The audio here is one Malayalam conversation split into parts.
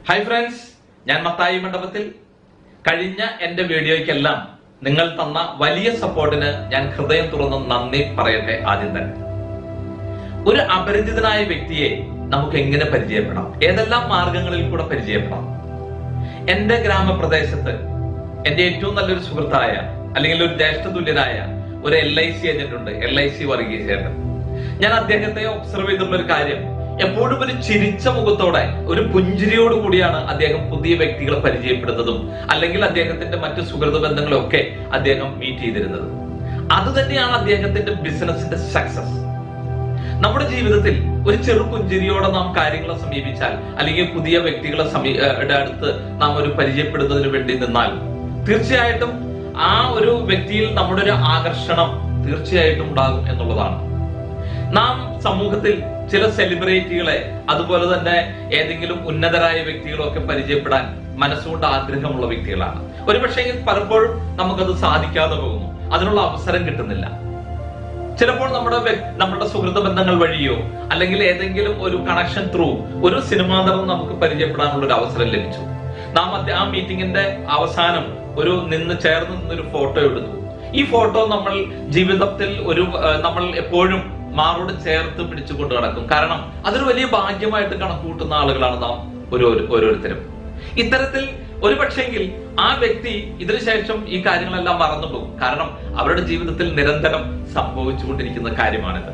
ഹായ് ഫ്രണ്ട്സ് ഞാൻ മത്തായി മണ്ഡപത്തിൽ കഴിഞ്ഞ എന്റെ വീഡിയോയ്ക്കെല്ലാം നിങ്ങൾ തന്ന വലിയ സപ്പോർട്ടിന് ഞാൻ ഹൃദയം തുറന്ന് നന്ദി പറയട്ടെ ആദ്യം തന്നെ ഒരു അപരിചിതനായ വ്യക്തിയെ നമുക്ക് എങ്ങനെ പരിചയപ്പെടാം ഏതെല്ലാം മാർഗങ്ങളിൽ കൂടെ പരിചയപ്പെടാം എന്റെ ഗ്രാമപ്രദേശത്ത് എന്റെ ഏറ്റവും നല്ലൊരു സുഹൃത്തായ അല്ലെങ്കിൽ ഒരു ജ്യേഷ്ഠ തുല്യനായ ഒരു എൽ ഐ സി ഏജന്റ് ഉണ്ട് എൽ ഐ സി വർഗീസേട്ടൻ ഞാൻ അദ്ദേഹത്തെ ഒബ്സർവ് ചെയ്തിട്ടുള്ള ഒരു കാര്യം എപ്പോഴും ഒരു ചിരിച്ച മുഖത്തോടെ ഒരു പുഞ്ചിരിയോട് കൂടിയാണ് അദ്ദേഹം പുതിയ വ്യക്തികളെ പരിചയപ്പെടുന്നതും അല്ലെങ്കിൽ അദ്ദേഹത്തിന്റെ മറ്റു സുഹൃത ബന്ധങ്ങളൊക്കെ അദ്ദേഹം മീറ്റ് ചെയ്തിരുന്നത് അത് തന്നെയാണ് അദ്ദേഹത്തിന്റെ ബിസിനസിന്റെ സക്സസ് നമ്മുടെ ജീവിതത്തിൽ ഒരു ചെറു പുഞ്ചിരിയോടെ നാം കാര്യങ്ങളെ സമീപിച്ചാൽ അല്ലെങ്കിൽ പുതിയ വ്യക്തികളെ സമീ ഏഹ് ടെ അടുത്ത് നാം ഒരു പരിചയപ്പെടുന്നതിന് വേണ്ടി നിന്നാൽ തീർച്ചയായിട്ടും ആ ഒരു വ്യക്തിയിൽ നമ്മുടെ ഒരു ആകർഷണം തീർച്ചയായിട്ടും ഉണ്ടാകും എന്നുള്ളതാണ് നാം സമൂഹത്തിൽ ചില സെലിബ്രിറ്റികളെ അതുപോലെ തന്നെ ഏതെങ്കിലും ഉന്നതരായ വ്യക്തികളൊക്കെ പരിചയപ്പെടാൻ മനസ്സുകൊണ്ട് ആഗ്രഹമുള്ള വ്യക്തികളാണ് ഒരുപക്ഷെ പലപ്പോഴും നമുക്കത് സാധിക്കാതെ പോകുന്നു അതിനുള്ള അവസരം കിട്ടുന്നില്ല ചിലപ്പോൾ നമ്മുടെ വ്യ- നമ്മുടെ സുഹൃത്ത ബന്ധങ്ങൾ വഴിയോ അല്ലെങ്കിൽ ഏതെങ്കിലും ഒരു കണക്ഷൻ ത്രൂ ഒരു സിനിമാ നടൻ നമുക്ക് പരിചയപ്പെടാനുള്ള ഒരു അവസരം ലഭിച്ചു നാം അത് ആ മീറ്റിംഗിന്റെ അവസാനം ഒരു നിന്ന് ചേർന്ന് നിന്നൊരു ഫോട്ടോ എടുത്തു ഈ ഫോട്ടോ നമ്മൾ ജീവിതത്തിൽ ഒരു ആ, നമ്മൾ എപ്പോഴും മാറോട് ചേർത്ത് പിടിച്ചുകൊണ്ട് നടക്കും കാരണം അതൊരു വലിയ ഭാഗ്യമായിട്ട് കണക്കുകൂട്ടുന്ന ആളുകളാണ് നാം ഓരോ ഓരോരുത്തരും ഇത്തരത്തിൽ ഒരു പക്ഷെങ്കിൽ ആ വ്യക്തി ഇതിനുശേഷം ഈ കാര്യങ്ങളെല്ലാം മറന്നു പോകും കാരണം അവരുടെ ജീവിതത്തിൽ നിരന്തരം സംഭവിച്ചുകൊണ്ടിരിക്കുന്ന കാര്യമാണിത്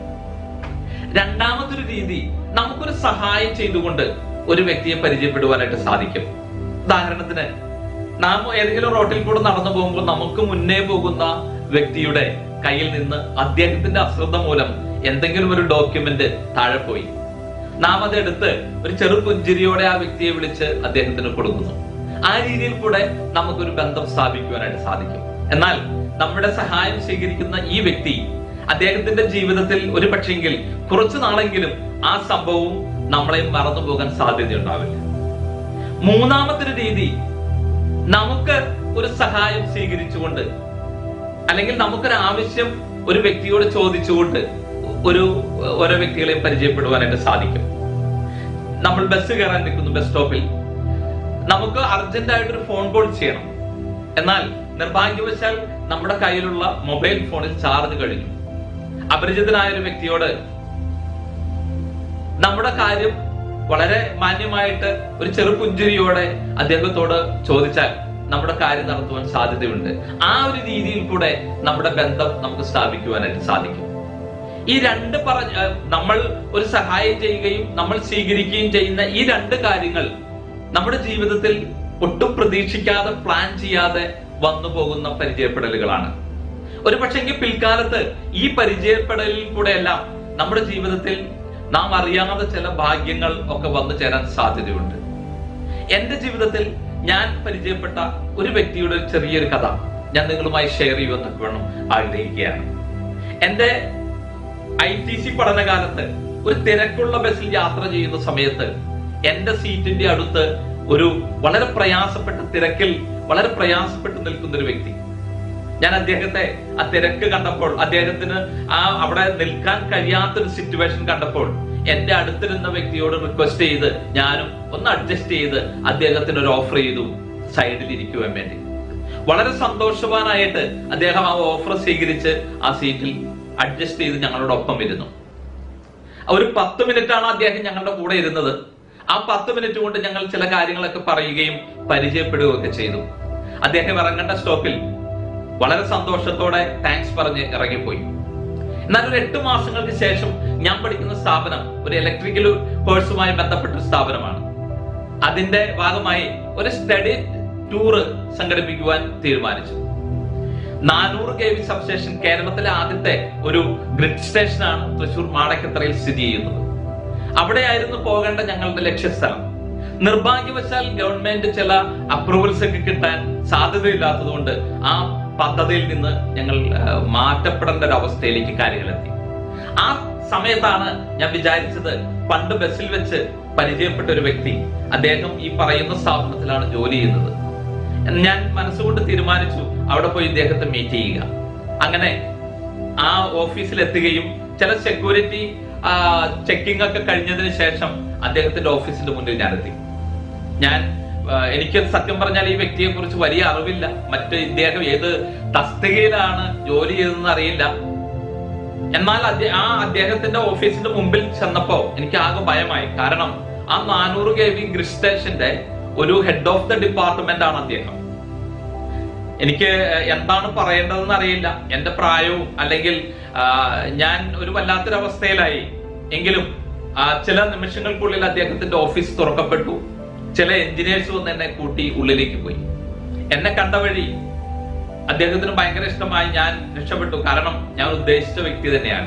രണ്ടാമതൊരു രീതി നമുക്കൊരു സഹായം ചെയ്തുകൊണ്ട് ഒരു വ്യക്തിയെ പരിചയപ്പെടുവാനായിട്ട് സാധിക്കും ഉദാഹരണത്തിന് നാം ഏതെങ്കിലും റോട്ടിൽ കൂടെ നടന്നു പോകുമ്പോൾ നമുക്ക് മുന്നേ പോകുന്ന വ്യക്തിയുടെ കയ്യിൽ നിന്ന് അദ്ദേഹത്തിന്റെ അശ്രദ്ധ മൂലം എന്തെങ്കിലും ഒരു ഡോക്യുമെന്റ് താഴെ പോയി നാം അതെടുത്ത് ഒരു ചെറു പുഞ്ചിരിയോടെ ആ വ്യക്തിയെ വിളിച്ച് അദ്ദേഹത്തിന് കൊടുക്കുന്നു ആ രീതിയിൽ കൂടെ നമുക്കൊരു ബന്ധം സ്ഥാപിക്കുവാനായിട്ട് സാധിക്കും എന്നാൽ നമ്മുടെ സഹായം സ്വീകരിക്കുന്ന ഈ വ്യക്തി അദ്ദേഹത്തിന്റെ ജീവിതത്തിൽ ഒരു പക്ഷെങ്കിൽ കുറച്ചു നാളെങ്കിലും ആ സംഭവവും നമ്മളെ മറന്നു പോകാൻ സാധ്യതയുണ്ടാവില്ല മൂന്നാമത്തെ രീതി നമുക്ക് ഒരു സഹായം സ്വീകരിച്ചുകൊണ്ട് അല്ലെങ്കിൽ നമുക്കൊരു ആവശ്യം ഒരു വ്യക്തിയോട് ചോദിച്ചുകൊണ്ട് ഒരു ഓരോ വ്യക്തികളെ പരിചയപ്പെടുവാനായിട്ട് സാധിക്കും നമ്മൾ ബസ് കയറാൻ നിൽക്കുന്നു ബസ് സ്റ്റോപ്പിൽ നമുക്ക് അർജന്റ് ആയിട്ട് ഒരു ഫോൺ കോൾ ചെയ്യണം എന്നാൽ നിർഭാഗ്യവശാൽ നമ്മുടെ കയ്യിലുള്ള മൊബൈൽ ഫോണിൽ ചാർജ് കഴിഞ്ഞു അപരിചിതനായ ഒരു വ്യക്തിയോട് നമ്മുടെ കാര്യം വളരെ മാന്യമായിട്ട് ഒരു ചെറു പുഞ്ചിരിയോടെ അദ്ദേഹത്തോട് ചോദിച്ചാൽ നമ്മുടെ കാര്യം നടത്തുവാൻ സാധ്യതയുണ്ട് ആ ഒരു രീതിയിൽ കൂടെ നമ്മുടെ ബന്ധം നമുക്ക് സ്ഥാപിക്കുവാനായിട്ട് സാധിക്കും ഈ രണ്ട് പറഞ്ഞ ഏഹ് നമ്മൾ ഒരു സഹായം ചെയ്യുകയും നമ്മൾ സ്വീകരിക്കുകയും ചെയ്യുന്ന ഈ രണ്ട് കാര്യങ്ങൾ നമ്മുടെ ജീവിതത്തിൽ ഒട്ടും പ്രതീക്ഷിക്കാതെ പ്ലാൻ ചെയ്യാതെ വന്നു പോകുന്ന പരിചയപ്പെടലുകളാണ് ഒരു പക്ഷെങ്കിൽ പിൽക്കാലത്ത് ഈ പരിചയപ്പെടലിൽ കൂടെയെല്ലാം നമ്മുടെ ജീവിതത്തിൽ നാം അറിയാതെ ചില ഭാഗ്യങ്ങൾ ഒക്കെ വന്നു ചേരാൻ സാധ്യതയുണ്ട് എന്റെ ജീവിതത്തിൽ ഞാൻ പരിചയപ്പെട്ട ഒരു വ്യക്തിയുടെ ഒരു ചെറിയൊരു കഥ ഞാൻ നിങ്ങളുമായി ഷെയർ ചെയ്യുമെന്നൊക്കെ വേണം ആഗ്രഹിക്കുകയാണ് എന്റെ ഐ ടി സി പഠനകാലത്ത് ഒരു തിരക്കുള്ള ബസ്സിൽ യാത്ര ചെയ്യുന്ന സമയത്ത് എന്റെ സീറ്റിന്റെ അടുത്ത് ഒരു വളരെ പ്രയാസപ്പെട്ട് തിരക്കിൽ വളരെ പ്രയാസപ്പെട്ട് നിൽക്കുന്ന ഒരു വ്യക്തി ഞാൻ അദ്ദേഹത്തെ ആ തിരക്ക് കണ്ടപ്പോൾ അദ്ദേഹത്തിന് ആ അവിടെ നിൽക്കാൻ കഴിയാത്തൊരു സിറ്റുവേഷൻ കണ്ടപ്പോൾ എന്റെ അടുത്തിരുന്ന വ്യക്തിയോട് റിക്വസ്റ്റ് ചെയ്ത് ഞാനും ഒന്ന് അഡ്ജസ്റ്റ് ചെയ്ത് അദ്ദേഹത്തിന് ഒരു ഓഫർ ചെയ്തു സൈഡിൽ ഇരിക്കുവാൻ വേണ്ടി വളരെ സന്തോഷവാനായിട്ട് അദ്ദേഹം ആ ഓഫർ സ്വീകരിച്ച് ആ സീറ്റിൽ അഡ്ജസ്റ്റ് ചെയ്ത് ഞങ്ങളോടൊപ്പം ഇരുന്നു ഒരു പത്ത് മിനിറ്റ് ആണ് അദ്ദേഹം ഞങ്ങളുടെ കൂടെ ഇരുന്നത് ആ പത്ത് മിനിറ്റ് കൊണ്ട് ഞങ്ങൾ ചില കാര്യങ്ങളൊക്കെ പറയുകയും പരിചയപ്പെടുകയൊക്കെ ചെയ്തു അദ്ദേഹം ഇറങ്ങേണ്ട സ്റ്റോപ്പിൽ വളരെ സന്തോഷത്തോടെ താങ്ക്സ് പറഞ്ഞ് ഇറങ്ങിപ്പോയി എന്നാൽ ഒരു എട്ട് മാസങ്ങൾക്ക് ശേഷം ഞാൻ പഠിക്കുന്ന സ്ഥാപനം ഒരു ഇലക്ട്രിക്കൽ കോഴ്സുമായി ബന്ധപ്പെട്ട ഒരു സ്ഥാപനമാണ് അതിന്റെ ഭാഗമായി ഒരു സ്റ്റഡി ടൂറ് സംഘടിപ്പിക്കുവാൻ തീരുമാനിച്ചു നാനൂറ് കെ വി സബ്സ്റ്റേഷൻ കേരളത്തിലെ ആദ്യത്തെ ഒരു ഗ്രിഡ് സ്റ്റേഷനാണ് തൃശൂർ മാടക്കത്തറയിൽ സ്ഥിതി ചെയ്യുന്നത് അവിടെയായിരുന്നു പോകേണ്ട ഞങ്ങളുടെ ലക്ഷ്യസ്ഥലം നിർഭാഗ്യവശാൽ ഗവൺമെന്റ് ചില അപ്രൂവൽസ് ഒക്കെ കിട്ടാൻ സാധ്യതയില്ലാത്തതുകൊണ്ട് ആ പദ്ധതിയിൽ നിന്ന് ഞങ്ങൾ ആ, മാറ്റപ്പെടേണ്ട ഒരു അവസ്ഥയിലേക്ക് കാര്യങ്ങളെത്തി ആ സമയത്താണ് ഞാൻ വിചാരിച്ചത് പണ്ട് ബസ്സിൽ വെച്ച് പരിചയപ്പെട്ട ഒരു വ്യക്തി അദ്ദേഹം ഈ പറയുന്ന സ്ഥാപനത്തിലാണ് ജോലി ചെയ്യുന്നത് ഞാൻ മനസ്സുകൊണ്ട് തീരുമാനിച്ചു അവിടെ പോയി ഇദ്ദേഹത്തെ മീറ്റ് ചെയ്യുക അങ്ങനെ ആ ഓഫീസിൽ എത്തുകയും ചില സെക്യൂരിറ്റി ചെക്കിംഗ് ഒക്കെ കഴിഞ്ഞതിന് ശേഷം അദ്ദേഹത്തിന്റെ ഓഫീസിന്റെ മുന്നിൽ ഞാൻ എത്തി ഞാൻ ആ, എനിക്ക് സത്യം പറഞ്ഞാൽ ഈ വ്യക്തിയെ കുറിച്ച് വലിയ അറിവില്ല മറ്റ് ഇദ്ദേഹം ഏത് തസ്തികയിലാണ് ജോലി ചെയ്തതെന്ന് അറിയില്ല എന്നാൽ അദ്ദേ- ആ അദ്ദേഹത്തിന്റെ ഓഫീസിന്റെ മുമ്പിൽ ചെന്നപ്പോ എനിക്ക് ആകെ ഭയമായി കാരണം ആ നാനൂറ് കെ വി ഗ്രിഡ് സ്റ്റേഷന്റെ ഒരു ഹെഡ് ഓഫ് ദ ഡിപ്പാർട്ട്മെന്റ് ആണ് അദ്ദേഹം എനിക്ക് എന്താണ് പറയേണ്ടതെന്ന് അറിയില്ല എന്റെ പ്രായവും അല്ലെങ്കിൽ ആ, ഞാൻ ഒരു വല്ലാത്തൊരവസ്ഥയിലായി എങ്കിലും ആ, ചില നിമിഷങ്ങൾക്കുള്ളിൽ അദ്ദേഹത്തിന്റെ ഓഫീസ് തുറക്കപ്പെട്ടു ചില എഞ്ചിനീയേഴ്സ് വന്ന് എന്നെ കൂട്ടി ഉള്ളിലേക്ക് പോയി എന്നെ കണ്ട വഴി അദ്ദേഹത്തിന് ഭയങ്കര ഇഷ്ടമായി ഞാൻ രക്ഷപ്പെട്ടു കാരണം ഞാൻ ഉദ്ദേശിച്ച വ്യക്തി തന്നെയാണ്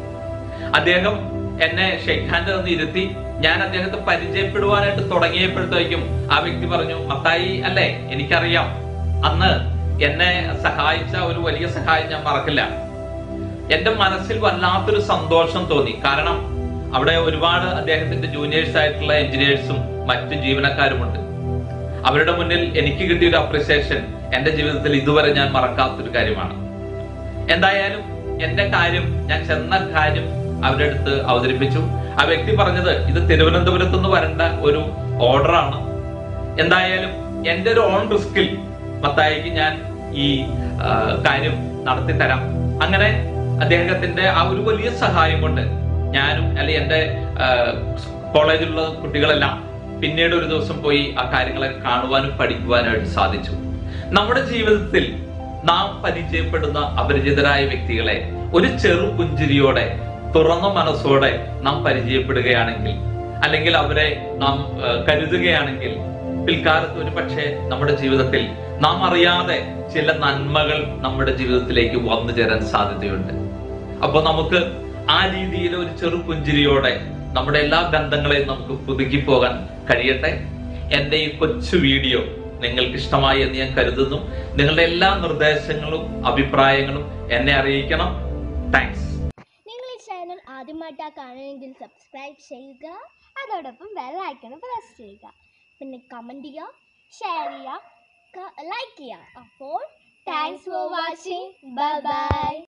അദ്ദേഹം എന്നെ ഷെയ്ക്ക് ഹാൻഡ് തന്ന് ഇരുത്തി ഞാൻ അദ്ദേഹത്തെ പരിചയപ്പെടുവാനായിട്ട് തുടങ്ങിയപ്പോഴത്തേക്കും ആ വ്യക്തി പറഞ്ഞു മത്തായി അല്ലേ എനിക്കറിയാം അന്ന് എന്നെ സഹായിച്ച ഒരു വലിയ സഹായം ഞാൻ മറക്കില്ല എന്റെ മനസ്സിൽ വല്ലാത്തൊരു സന്തോഷം തോന്നി കാരണം അവിടെ ഒരുപാട് അദ്ദേഹത്തിന്റെ ജൂനിയേഴ്സ് ആയിട്ടുള്ള എഞ്ചിനീയേഴ്സും മറ്റു ജീവനക്കാരുമുണ്ട് അവരുടെ മുന്നിൽ എനിക്ക് കിട്ടിയ ഒരു അപ്രിസിയേഷൻ എന്റെ ജീവിതത്തിൽ ഇതുവരെ ഞാൻ മറക്കാത്തൊരു കാര്യമാണ് എന്തായാലും എന്റെ കാര്യം ഞാൻ ചെന്ന കാര്യം അവരുടെ അടുത്ത് അവതരിപ്പിച്ചു ആ വ്യക്തി പറഞ്ഞത് ഇത് തിരുവനന്തപുരത്ത് നിന്ന് വരേണ്ട ഒരു ഓർഡറാണ് എന്തായാലും എന്റെ ഒരു ഓൺ റിസ്കിൽ മത്തായിക്ക് ഞാൻ ഈ ആ, കാര്യം നടത്തി തരാം അങ്ങനെ അദ്ദേഹത്തിന്റെ ആ ഒരു വലിയ സഹായം കൊണ്ട് ഞാനും അല്ലെ എന്റെ ആ, കോളേജിലുള്ള കുട്ടികളെല്ലാം പിന്നീട് ഒരു ദിവസം പോയി ആ കാര്യങ്ങളെ കാണുവാനും പഠിക്കുവാനായിട്ട് സാധിച്ചു നമ്മുടെ ജീവിതത്തിൽ നാം പരിചയപ്പെടുന്ന അപരിചിതരായ വ്യക്തികളെ ഒരു ചെറു പുഞ്ചിരിയോടെ തുറന്ന മനസ്സോടെ നാം പരിചയപ്പെടുകയാണെങ്കിൽ അല്ലെങ്കിൽ അവരെ നാം ആ, കരുതുകയാണെങ്കിൽ പിൽക്കാലത്ത് ഒരു പക്ഷേ നമ്മുടെ ജീവിതത്തിൽ നാം അറിയാതെ ചില നന്മകൾ നമ്മുടെ ജീവിതത്തിലേക്ക് വന്നു ചേരാൻ സാധ്യതയുണ്ട് അപ്പൊ നമുക്ക് ആ രീതിയിൽ ഒരു ചെറു പുഞ്ചിരിയോടെ നമ്മുടെ എല്ലാ ബന്ധങ്ങളെയും നമുക്ക് പുതുക്കി പോകാൻ കഴിയട്ടെ എന്റെ ഈ കൊച്ചു വീഡിയോ നിങ്ങൾക്ക് ഇഷ്ടമായി എന്ന് ഞാൻ കരുതുന്നു നിങ്ങളുടെ എല്ലാ നിർദ്ദേശങ്ങളും അഭിപ്രായങ്ങളും എന്നെ അറിയിക്കണം താങ്ക്സ് നിങ്ങൾ ഈ ചാനൽ ആദ്യമായിട്ടാണ് കാണുമെങ്കിൽ സബ്സ്ക്രൈബ് ചെയ്യുക അതോടൊപ്പം ബെൽ ഐക്കൺ പ്രസ് ചെയ്യുക പിന്നെ കമൻറ്റ് ചെയ്യുക ഷെയർ ചെയ്യുക ലൈക്ക് ചെയ്യുക അപ്പോൾ thanks for watching bye by